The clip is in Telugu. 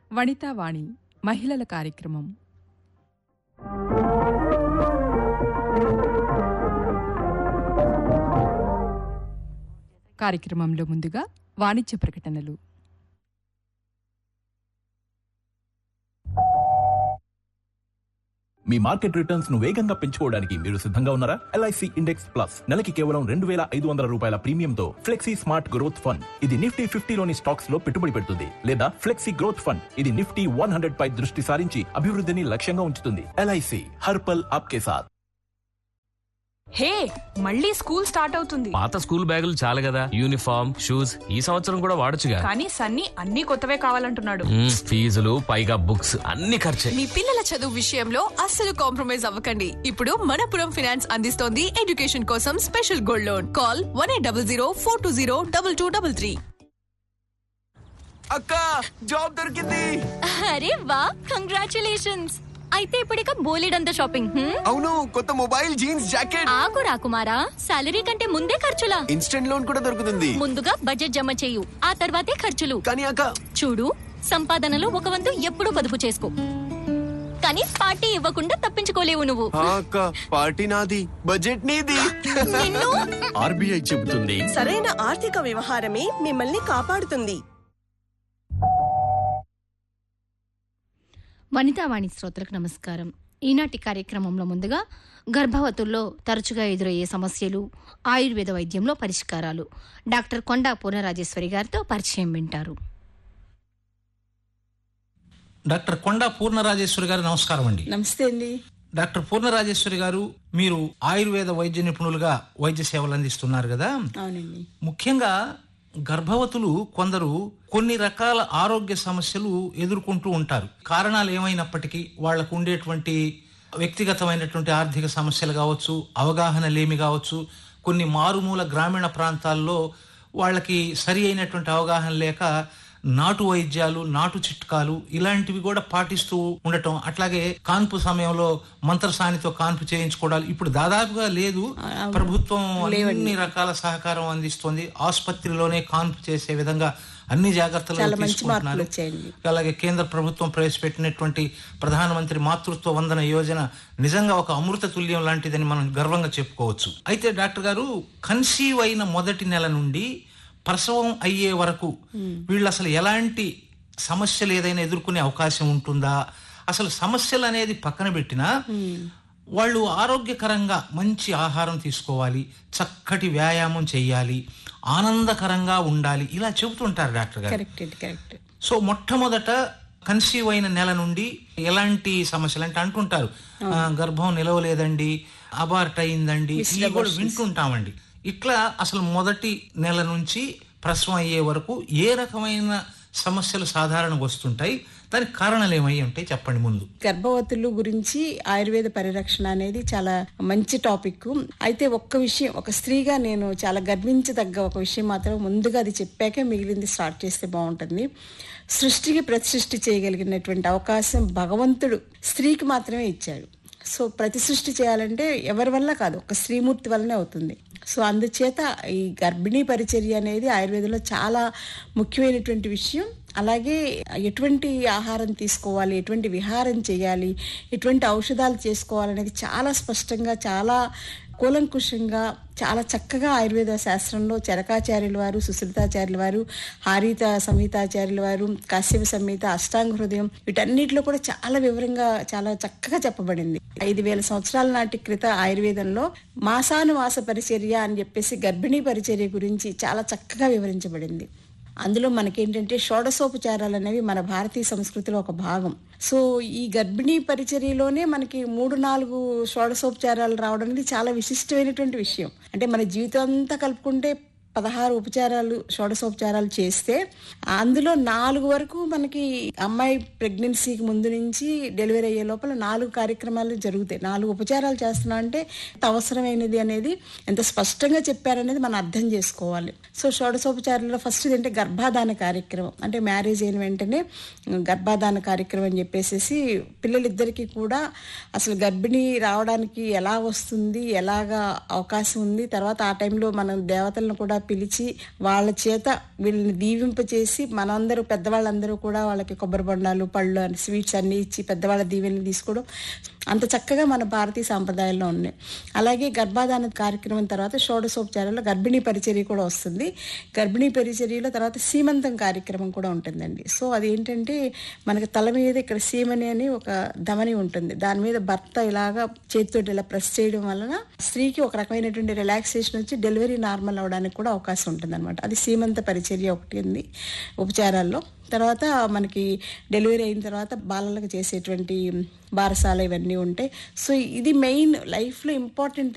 వనితావాణి మహిళల కార్యక్రమం కార్యక్రమంలో ముందుగా వాణిజ్య ప్రకటనలు మీ మార్కెట్ రిటర్న్స్ ను వేగంగా పెంచుకోవడానికి మీరు సిద్ధంగా ఉన్నారా ఎల్ఐసి ఇండెక్స్ ప్లస్ నెలకి కేవలం రెండు వేల ఐదు వందల రూపాయల ప్రీమియంతో ఫ్లెక్సీ స్మార్ట్ గ్రోత్ ఫండ్ ఇది నిఫ్టీ ఫిఫ్టీలోని స్టాక్స్ లో పెట్టుబడి పెడుతుంది లేదా ఫ్లెక్సీ గ్రోత్ ఫండ్ ఇది నిఫ్టీ వన్ హండ్రెడ్ పై దృష్టి సారించి అభివృద్ధిని లక్ష్యంగా ఉంచుతుంది ఎల్ఐసి హర్పల్ ఆప్కే సాత్ హే మళ్ళీ స్కూల్ స్టార్ట్ అవుతుంది పాత స్కూల్ బ్యాగులు చాలు కదా యూనిఫామ్ షూస్ ఈ సంవత్సరం కూడా వాడొచ్చుగా కానీ సన్నీ అన్ని కొత్తవే కావాలంటున్నాడు మ్మ్, ఫీజులు పైగా బుక్స్ అన్ని ఖర్చే మీ పిల్లల చదువు విషయంలో అస్సలు కాంప్రమైజ్ అవ్వకండి ఇప్పుడు మనపురం ఫినాన్స్ అందిస్తోంది ఎడ్యుకేషన్ కోసం special gold loan call one eight double zero four two zero double two double three అక్క జాబ్ దొరికింది అరే వా కంగ్రాచులేషన్స్ అయితే ఇప్పుడిక బోలెడంత షాపింగ్ హ్మ్? అవును కొత్త మొబైల్ జీన్స్ జాకెట్ ఆగు రాకుమారా సాలరీ కంటే ముందే ఖర్చులా ఇన్స్టెంట్ లోన్ కూడా దొరుకుతుంది ముందుగా బడ్జెట్ జమ చేయు ఆ తర్వాతే ఖర్చులు కానీ అక్క చూడు సంపాదనలో ఒక వంతు ఎప్పుడూ పొదుపు చేసుకో కానీ పార్టీ ఇవ్వకుండా తప్పించుకోలేవు నువ్వు ఆ అక్క పార్టీ నాది బడ్జెట్ నీది నిన్ను ఆర్బీఐ చెబుతుంది సరైన ఆర్థిక వ్యవహారమే మిమ్మల్ని కాపాడుతుంది వనితావాణి శ్రోతలకు నమస్కారం ఈనాటి కార్యక్రమంలో ముందుగా గర్భవతుల్లో తరచుగా ఎదురయ్యే సమస్యలు ఆయుర్వేద వైద్యంలో పరిష్కారాలు డాక్టర్ కొండా పూర్ణరాజేశ్వరి గారితో పరిచయం వింటారు డాక్టర్ కొండా పూర్ణరాజేశ్వరి గారు నమస్కారం అండి నమస్తే అండి డాక్టర్ పూర్ణరాజేశ్వరి గారు మీరు ఆయుర్వేద వైద్య నిపుణులుగా వైద్య సేవలు అందిస్తున్నారు కదా అవునండి ముఖ్యంగా గర్భవతులు కొందరు కొన్ని రకాల ఆరోగ్య సమస్యలు ఎదుర్కొంటూ ఉంటారు కారణాలు ఏమైనప్పటికీ వాళ్లకు ఉండేటువంటి వ్యక్తిగతమైనటువంటి ఆర్థిక సమస్యలు కావచ్చు అవగాహన లేమి కావచ్చు కొన్ని మారుమూల గ్రామీణ ప్రాంతాల్లో వాళ్ళకి సరి అయినటువంటి అవగాహన లేక నాటు వైద్యాలు నాటు చిట్కాలు ఇలాంటివి కూడా పాటిస్తూ ఉండటం అట్లాగే కాన్పు సమయంలో మంత్రసానితో కాన్పు చేయించుకోవడాలు ఇప్పుడు దాదాపుగా లేదు ప్రభుత్వం అన్ని రకాల సహకారం అందిస్తుంది ఆసుపత్రిలోనే కాన్పు చేసే విధంగా అన్ని జాగ్రత్తలు తీసుకుంటున్నారు అలాగే కేంద్ర ప్రభుత్వం ప్రవేశపెట్టినటువంటి ప్రధానమంత్రి మాతృత్వ వందన యోజన నిజంగా ఒక అమృత తుల్యం లాంటిదని మనం గర్వంగా చెప్పుకోవచ్చు అయితే డాక్టర్ గారు కన్సీవ్ అయిన మొదటి నెల నుండి ప్రసవం అయ్యే వరకు వీళ్ళు అసలు ఎలాంటి సమస్యలు ఏదైనా ఎదుర్కొనే అవకాశం ఉంటుందా అసలు సమస్యలు అనేది పక్కన పెట్టినా వాళ్ళు ఆరోగ్యకరంగా మంచి ఆహారం తీసుకోవాలి చక్కటి వ్యాయామం చేయాలి ఆనందకరంగా ఉండాలి ఇలా చెబుతుంటారు డాక్టర్ గారు కరెక్ట్ కరెక్ట్ సో మొట్టమొదట కన్సీవ్ అయిన నెల నుండి ఎలాంటి సమస్యలు అంటే అంటుంటారు ఆ, గర్భం నిలవలేదండి అబార్ట్ అయిందండి ఇవి కూడా వింటుంటామండి ఇట్లా అసలు మొదటి నెల నుంచి ప్రసవం అయ్యే వరకు ఏ రకమైన సమస్యలు సాధారణంగా వస్తుంటాయి దానికి కారణాలు ఏమై ఉంటాయి చెప్పండి ముందు గర్భవతులు గురించి ఆయుర్వేద పరిరక్షణ అనేది చాలా మంచి టాపిక్ అయితే ఒక్క విషయం ఒక స్త్రీగా నేను చాలా గర్వించదగ్గ ఒక విషయం మాత్రం ముందుగా అది చెప్పాకే మిగిలింది స్టార్ట్ చేస్తే బాగుంటుంది సృష్టికి ప్రతిసృష్టి చేయగలిగినటువంటి అవకాశం భగవంతుడు స్త్రీకి మాత్రమే ఇచ్చాడు సో ప్రతి సృష్టి చేయాలంటే ఎవరి వల్ల కాదు ఒక స్త్రీమూర్తి వల్లనే అవుతుంది సో అందుచేత ఈ గర్భిణీ పరిచర్య అనేది ఆయుర్వేదంలో చాలా ముఖ్యమైనటువంటి విషయం అలాగే ఎటువంటి ఆహారం తీసుకోవాలి ఎటువంటి విహారం చేయాలి ఎటువంటి ఔషధాలు చేసుకోవాలనేది చాలా స్పష్టంగా చాలా కూలంకుషంగా చాలా చక్కగా ఆయుర్వేద శాస్త్రంలో చరకాచార్యుల వారు సుశ్రుతాచార్యుల వారు హారిత సంహితాచార్యుల వారు కాశ్యప సంహిత అష్టాంగ హృదయం వీటన్నిటిలో కూడా చాలా వివరంగా చాలా చక్కగా చెప్పబడింది ఐదు వేల సంవత్సరాల నాటి క్రిత ఆయుర్వేదంలో మాసానుమాస పరిచర్య అని చెప్పేసి గర్భిణీ పరిచర్య గురించి చాలా చక్కగా వివరించబడింది అందులో మనకేంటంటే షోడశోపచారాలు అనేవి మన భారతీయ సంస్కృతిలో ఒక భాగం సో ఈ గర్భిణీ పరిచర్యలోనే మనకి మూడు నాలుగు షోడశోపచారాలు రావడం అనేది చాలా విశిష్టమైనటువంటి విషయం అంటే మన జీవితం అంతా కలుపుకుంటే పదహారు ఉపచారాలు షోడశోపచారాలు చేస్తే అందులో నాలుగు వరకు మనకి అమ్మాయి ప్రెగ్నెన్సీకి ముందు నుంచి డెలివరీ అయ్యే లోపల నాలుగు కార్యక్రమాలు జరుగుతాయి నాలుగు ఉపచారాలు చేస్తున్నా అంటే ఎంత అవసరమైనది అనేది ఎంత స్పష్టంగా చెప్పారనేది మనం అర్థం చేసుకోవాలి సో షోడశోపచారంలో ఫస్ట్ ఏంటంటే గర్భాధాన కార్యక్రమం అంటే మ్యారేజ్ అయిన వెంటనే గర్భాధాన కార్యక్రమం అని చెప్పేసి పిల్లలిద్దరికీ కూడా అసలు గర్భిణీ రావడానికి ఎలా వస్తుంది ఎలాగా అవకాశం ఉంది తర్వాత ఆ టైంలో మనం దేవతలను కూడా పిలిచి వాళ్ళ చేత వీళ్ళని దీవింపచేసి మనందరూ పెద్దవాళ్ళందరూ కూడా వాళ్ళకి కొబ్బరి బొండాలు పళ్ళు అని స్వీట్స్ అన్ని ఇచ్చి పెద్దవాళ్ళ దీవెనలు తీసుకోవడం అంత చక్కగా మన భారతీయ సాంప్రదాయాల్లో ఉన్నాయి అలాగే గర్భాధాన కార్యక్రమం తర్వాత షోడశోపచారాల్లో గర్భిణీ పరిచర్య కూడా వస్తుంది గర్భిణీ పరిచర్యలో తర్వాత సీమంతం కార్యక్రమం కూడా ఉంటుందండి సో అది ఏంటంటే మనకి తల మీద ఇక్కడ సీమని అని ఒక ధమని ఉంటుంది దాని మీద భర్త ఇలాగా చేతితో ఇలా ప్రెస్ చేయడం వలన స్త్రీకి ఒక రకమైనటువంటి రిలాక్సేషన్ వచ్చి డెలివరీ నార్మల్ అవడానికి కూడా అవకాశం ఉంటుంది అనమాట అది సీమంత పరిచర్య ఒకటి ఉంది ఉపచారాల్లో తర్వాత మనకి డెలివరీ అయిన తర్వాత బాలలకు చేసేటువంటి బారసాల ఇవన్నీ ఉంటాయి సో ఇది మెయిన్ లైఫ్లో ఇంపార్టెంట్